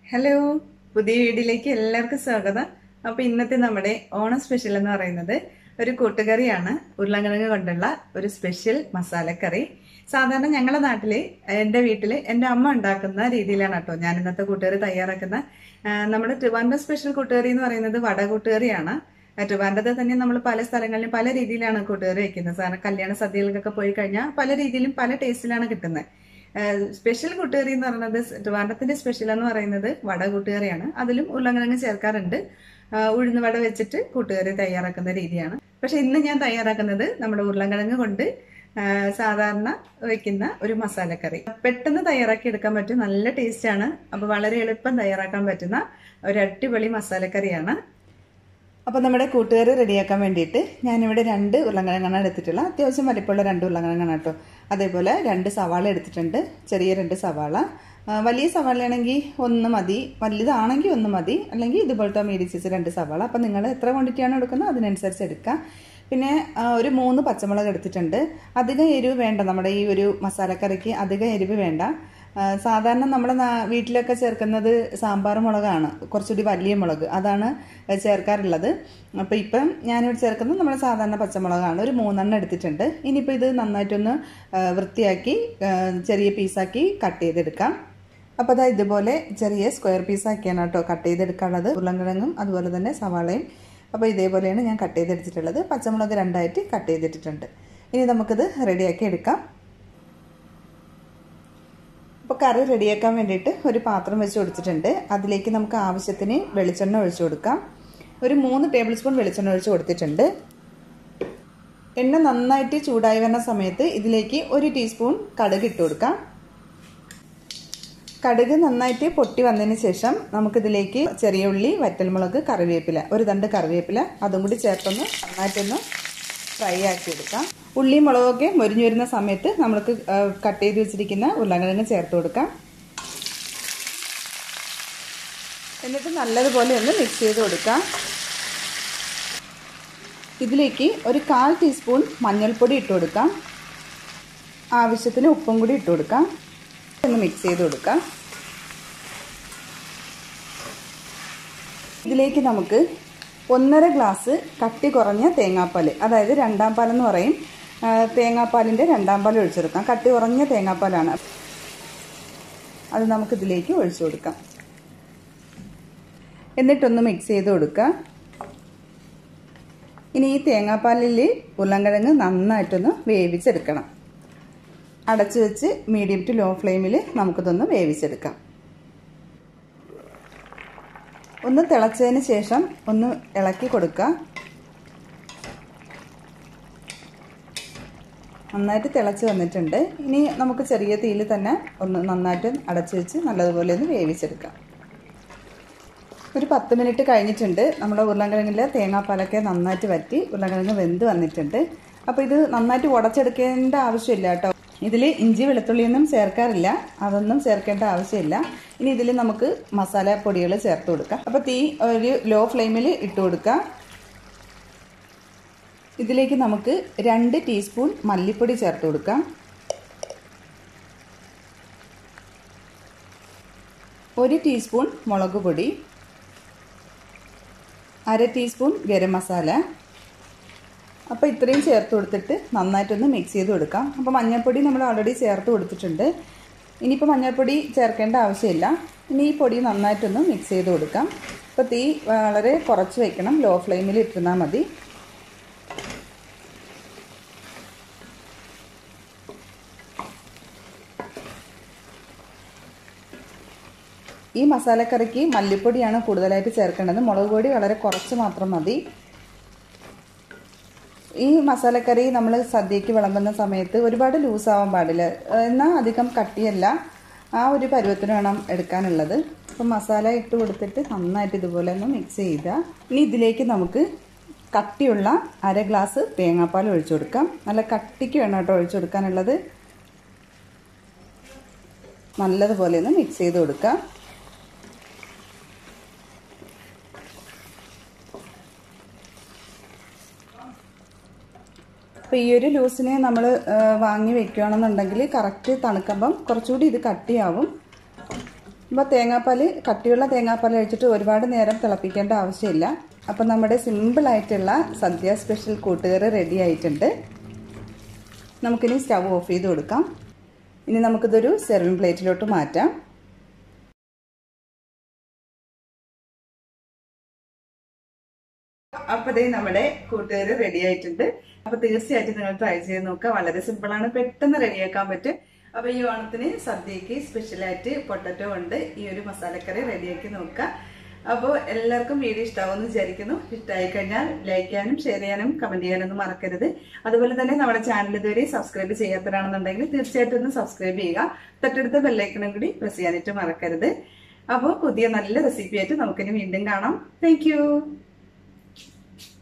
hello പുതിയ വീഡിയോയിലേക്ക് എല്ലാവർക്കും സ്വാഗതം അപ്പൊ ഇന്നത്തെ നമ്മുടെ ഓണം സ്പെഷ്യൽ എന്ന് പറയുന്നത് ഒരു കൂട്ടുകറിയാണ് ഉരുളക്കിഴങ്ങ് കൊണ്ടുള്ള ഒരു സ്പെഷ്യൽ മസാലക്കറി സാധാരണ ഞങ്ങളുടെ നാട്ടില് എൻ്റെ വീട്ടില് എൻ്റെ അമ്മ ഉണ്ടാക്കുന്ന രീതിയിലാണ് കേട്ടോ ഞാൻ ഇന്നത്തെ കൂട്ടുകറി തയ്യാറാക്കുന്ന ആ, നമ്മുടെ ട്രിവാൻഡ്രം സ്പെഷ്യൽ കൂട്ടുകറി എന്ന് പറയുന്നത് വട കൂട്ടുകറിയാണ് ആ, ട്രിവാൻഡ്രത്തെ തന്നെ നമ്മൾ പല സ്ഥലങ്ങളിലും പല രീതിയിലാണ് കൂട്ടുകറി വെക്കുന്നത് സാധാരണ കല്യാണ സദ്യകൾക്കൊക്കെ പോയി കഴിഞ്ഞാൽ പല രീതിയിലും പല ടേസ്റ്റിലാണ് കിട്ടുന്നത് സ്പെഷ്യൽ കൂട്ടുകറി എന്ന് പറയുന്നത് ട്രിവാൻഡ്രത്തിന്റെ സ്പെഷ്യൽ എന്ന് പറയുന്നത് വട കൂട്ടുകറിയാണ് അതിലും ഉരുളക്കിഴങ്ങ് ചേർക്കാറുണ്ട് ആ, ഉഴുന്ന് വട വെച്ചിട്ട് കൂട്ടുകറി തയ്യാറാക്കുന്ന രീതിയാണ് പക്ഷെ ഇന്ന് ഞാൻ തയ്യാറാക്കുന്നത് നമ്മുടെ ഉരുളക്കിഴങ്ങ് കൊണ്ട് ആ, സാധാരണ വെക്കുന്ന ഒരു മസാലക്കറി പെട്ടെന്ന് തയ്യാറാക്കി എടുക്കാൻ പറ്റും നല്ല ടേസ്റ്റാണ് അപ്പോൾ വളരെ എളുപ്പം തയ്യാറാക്കാൻ പറ്റുന്ന ഒരു അടിപൊളി മസാലക്കറിയാണ് അപ്പോൾ നമ്മുടെ കൂട്ടുകാർ റെഡിയാക്കാൻ വേണ്ടിയിട്ട് ഞാനിവിടെ രണ്ട് ഉരുളക്കിഴങ്ങാണ് എടുത്തിട്ടുള്ള അത്യാവശ്യം വലിപ്പമുള്ള രണ്ട് ഉരുളക്കിഴങ്ങാണ് കേട്ടോ അതേപോലെ രണ്ട് സവാള എടുത്തിട്ടുണ്ട് ചെറിയ രണ്ട് സവാള ആ, വലിയ സവാളയാണെങ്കിൽ ഒന്ന് മതി വലുതാണെങ്കിൽ ഒന്ന് മതി അല്ലെങ്കിൽ ഇതുപോലത്തെ മീഡിയം സൈസ് രണ്ട് സവാള അപ്പം നിങ്ങൾ എത്ര ക്വാണ്ടിറ്റിയാണ് എടുക്കുന്നത് അതിനനുസരിച്ച് എടുക്കുക പിന്നെ ആ, ഒരു മൂന്ന് പച്ചമുളക് എടുത്തിട്ടുണ്ട് അധികം എരിവ് വേണ്ട നമ്മുടെ ഈ ഒരു മസാലക്കറിക്ക് അധികം എരിവ് വേണ്ട ആ, സാധാരണ നമ്മുടെ നാ- വീട്ടിലൊക്കെ ചേർക്കുന്നത് സാമ്പാർ മുളകാണ് കുറച്ചുകൂടി വലിയ മുളക് അതാണ് ചേർക്കാറുള്ളത് അപ്പോൾ ഇപ്പം ഞാനിവിടെ ചേർക്കുന്നത് നമ്മുടെ സാധാരണ പച്ചമുളകാണ് ഒരു മൂന്നെണ്ണം എടുത്തിട്ടുണ്ട് ഇനിയിപ്പോൾ ഇത് നന്നായിട്ടൊന്ന് ആ, വൃത്തിയാക്കി ആ, ചെറിയ പീസാക്കി കട്ട് ചെയ്തെടുക്കാം അപ്പോൾ അതാ ഇതുപോലെ ചെറിയ സ്ക്വയർ പീസാക്കിയാണ് കേട്ടോ കട്ട് ചെയ്തെടുക്കാനുള്ളത് ഉരുളൻകിഴങ്ങും അതുപോലെ തന്നെ സവാളയും അപ്പോൾ ഇതേപോലെയാണ് ഞാൻ കട്ട് ചെയ്തെടുത്തിട്ടുള്ളത് പച്ചമുളക് രണ്ടായിട്ട് കട്ട് ചെയ്തിട്ടിട്ടുണ്ട് ഇനി നമുക്കിത് റെഡിയാക്കി എടുക്കാം അപ്പോൾ കറി റെഡിയാക്കാൻ വേണ്ടിയിട്ട് ഒരു പാത്രം വെച്ച് കൊടുത്തിട്ടുണ്ട് അതിലേക്ക് നമുക്ക് ആവശ്യത്തിന് വെളിച്ചെണ്ണ ഒഴിച്ചു കൊടുക്കാം ഒരു മൂന്ന് ടേബിൾ സ്പൂൺ വെളിച്ചെണ്ണ ഒഴിച്ച് കൊടുത്തിട്ടുണ്ട് എണ്ണ നന്നായിട്ട് ചൂടായി വരുന്ന സമയത്ത് ഇതിലേക്ക് ഒരു ടീസ്പൂൺ കടുക് ഇട്ട് കൊടുക്കാം കടുക് നന്നായിട്ട് പൊട്ടി വന്നതിന് ശേഷം നമുക്കിതിലേക്ക് ചെറിയ ഉള്ളി വറ്റൽമുളക് കറിവേപ്പില ഒരു തണ്ട് കറിവേപ്പില അതും കൂടി ചേർത്തൊന്ന് നന്നായിട്ടൊന്ന് ഫ്രൈ ആക്കി എടുക്കാം ഉള്ളി മുളകൊക്കെ മൊരിഞ്ഞു വരുന്ന സമയത്ത് നമ്മൾക്ക് കട്ട് ചെയ്ത് വെച്ചിരിക്കുന്ന ഉരുളക്കിഴങ്ങ് ചേർത്ത് കൊടുക്കാം എന്നിട്ട് നല്ലതുപോലെ ഒന്ന് മിക്സ് ചെയ്ത് കൊടുക്കാം ഇതിലേക്ക് ഒരു കാൽ ടീസ്പൂൺ മഞ്ഞൾപ്പൊടി ഇട്ട് കൊടുക്കാം ആവശ്യത്തിന് ഉപ്പും കൂടി ഇട്ട് കൊടുക്കാം ഒന്ന് മിക്സ് ചെയ്ത് കൊടുക്കാം ഇതിലേക്ക് നമുക്ക് ഒന്നര ഗ്ലാസ് കട്ടി കുറഞ്ഞ തേങ്ങാപ്പാൽ അതായത് രണ്ടാം പാലെന്ന് പറയും ആ, തേങ്ങാപ്പാലിൻ്റെ രണ്ടാം പാൽ ഒഴിച്ചെടുക്കാം കട്ടി കുറഞ്ഞ തേങ്ങാപ്പാലാണ് അത് നമുക്ക് ഇതിലേക്ക് ഒഴിച്ചു കൊടുക്കാം എന്നിട്ടൊന്ന് മിക്സ് ചെയ്ത് കൊടുക്കുക ഇനി ഈ തേങ്ങാപ്പാലിൽ ഉരുളൻകിഴങ്ങ് നന്നായിട്ടൊന്ന് വേവിച്ചെടുക്കണം അടച്ചു വെച്ച് മീഡിയം ടു ലോ ഫ്ലെയിമിൽ നമുക്കിതൊന്ന് വേവിച്ചെടുക്കാം ഒന്ന് തിളച്ചതിന് ശേഷം ഒന്ന് ഇളക്കി കൊടുക്കുക നന്നായിട്ട് തിളച്ച് വന്നിട്ടുണ്ട് ഇനി നമുക്ക് ചെറിയ തീയിൽ തന്നെ ഒന്ന് നന്നായിട്ട് അടച്ചു വെച്ച് നല്ലതുപോലെ ഒന്ന് വേവിച്ചെടുക്കാം ഒരു പത്ത് മിനിറ്റ് കഴിഞ്ഞിട്ടുണ്ട് നമ്മുടെ ഉരുളൻകിഴങ്ങിലെ തേങ്ങാപ്പാലൊക്കെ നന്നായിട്ട് വറ്റി ഉരുളൻകിഴങ്ങ് വെന്ത് വന്നിട്ടുണ്ട് അപ്പോൾ ഇത് നന്നായിട്ട് ഉടച്ചെടുക്കേണ്ട ആവശ്യമില്ല കേട്ടോ ഇതിൽ ഇഞ്ചി വെളുത്തുള്ളിയൊന്നും ചേർക്കാറില്ല അതൊന്നും ചേർക്കേണ്ട ആവശ്യമില്ല ഇനി ഇതിൽ നമുക്ക് മസാല പൊടികൾ ചേർത്ത് കൊടുക്കാം അപ്പോൾ തീ ഒരു ലോ ഫ്ലെയിമിൽ ഇട്ട് കൊടുക്കുക ഇതിലേക്ക് നമുക്ക് രണ്ട് ടീസ്പൂൺ മല്ലിപ്പൊടി ചേർത്ത് കൊടുക്കാം ഒരു ടീസ്പൂൺ മുളക് പൊടി അര ടീസ്പൂൺ ഗരം മസാല അപ്പോൾ ഇത്രയും ചേർത്ത് കൊടുത്തിട്ട് നന്നായിട്ടൊന്ന് മിക്സ് ചെയ്ത് കൊടുക്കാം അപ്പോൾ മഞ്ഞൾപ്പൊടി നമ്മൾ ഓൾറെഡി ചേർത്ത് കൊടുത്തിട്ടുണ്ട് ഇനിയിപ്പോൾ മഞ്ഞൾപ്പൊടി ചേർക്കേണ്ട ആവശ്യമില്ല ഇനി ഈ പൊടി നന്നായിട്ടൊന്ന് മിക്സ് ചെയ്ത് കൊടുക്കാം അപ്പോൾ തീ വളരെ കുറച്ച് വയ്ക്കണം ലോ ഫ്ലെയിമിൽ ഇട്ടിരുന്നാൽ മതി ഈ മസാലക്കറിക്ക് മല്ലിപ്പൊടിയാണ് കൂടുതലായിട്ട് ചേർക്കേണ്ടത് മുളക് പൊടി വളരെ കുറച്ച് മാത്രം മതി ഈ മസാലക്കറി നമ്മൾ സദ്യക്ക് വിളമ്പുന്ന സമയത്ത് ഒരുപാട് ലൂസാവാൻ പാടില്ല എന്നാൽ അധികം കട്ടിയല്ല ആ ഒരു പരുവത്തിന് വേണം എടുക്കാനുള്ളത് അപ്പം മസാല ഇട്ട് കൊടുത്തിട്ട് നന്നായിട്ട് ഇതുപോലെ ഒന്ന് മിക്സ് ചെയ്യുക ഇനി ഇതിലേക്ക് നമുക്ക് കട്ടിയുള്ള അര ഗ്ലാസ് തേങ്ങാപ്പാൽ ഒഴിച്ചു കൊടുക്കാം നല്ല കട്ടിക്ക് വേണം കേട്ടോ ഒഴിച്ചു കൊടുക്കാനുള്ളത് നല്ലതുപോലെ ഒന്ന് മിക്സ് ചെയ്ത് കൊടുക്കാം അപ്പോൾ ഈ ഒരു ലൂസിനെ നമ്മൾ വാങ്ങി വെക്കുകയാണെന്നുണ്ടെങ്കിൽ കറക്റ്റ് തണുക്കുമ്പം കുറച്ചുകൂടി ഇത് കട്ടിയാവും അപ്പോൾ തേങ്ങാപ്പാൽ കട്ടിയുള്ള തേങ്ങാപ്പാൽ ഒഴിച്ചിട്ട് ഒരുപാട് നേരം തിളപ്പിക്കേണ്ട ആവശ്യമില്ല അപ്പം നമ്മുടെ സിമ്പിളായിട്ടുള്ള സദ്യ സ്പെഷ്യൽ കൂട്ടുകറി റെഡി ആയിട്ടുണ്ട് നമുക്കിനി സ്റ്റവ് ഓഫ് ചെയ്ത് കൊടുക്കാം ഇനി നമുക്കിതൊരു സെർവിങ് പ്ലേറ്റിലോട്ട് മാറ്റാം അപ്പൊ ദേ നമ്മുടെ കൂട്ടുകാർ റെഡി ആയിട്ടുണ്ട് അപ്പൊ തീർച്ചയായിട്ടും നിങ്ങൾ ട്രൈ ചെയ്ത് നോക്കുക വളരെ സിമ്പിൾ ആണ് പെട്ടെന്ന് റെഡിയാക്കാൻ പറ്റും അപ്പൊ ഈ ഓണത്തിന് സദ്യക്ക് സ്പെഷ്യലായിട്ട് പൊട്ടറ്റോ കൊണ്ട് ഈ ഒരു മസാലക്കറി റെഡിയാക്കി നോക്കുക അപ്പോൾ എല്ലാവർക്കും വീഡിയോ ഇഷ്ടമാവുമെന്ന് വിചാരിക്കുന്നു ഇഷ്ടമായി കഴിഞ്ഞാൽ ലൈക്ക് ചെയ്യാനും ഷെയർ ചെയ്യാനും കമന്റ് ചെയ്യാനൊന്നും മറക്കരുത് അതുപോലെ തന്നെ നമ്മുടെ ചാനൽ ഇതുവരെ സബ്സ്ക്രൈബ് ചെയ്യാത്തവരാണെന്നുണ്ടെങ്കിൽ തീർച്ചയായിട്ടും ഒന്ന് സബ്സ്ക്രൈബ് ചെയ്യുക തൊട്ടടുത്ത ബെല്ലൈക്കണും കൂടി പ്രസ് ചെയ്യാനായിട്ട് മറക്കരുത് അപ്പോൾ പുതിയ നല്ല റെസിപ്പി ആയിട്ട് നമുക്കിനി വീണ്ടും കാണാം താങ്ക്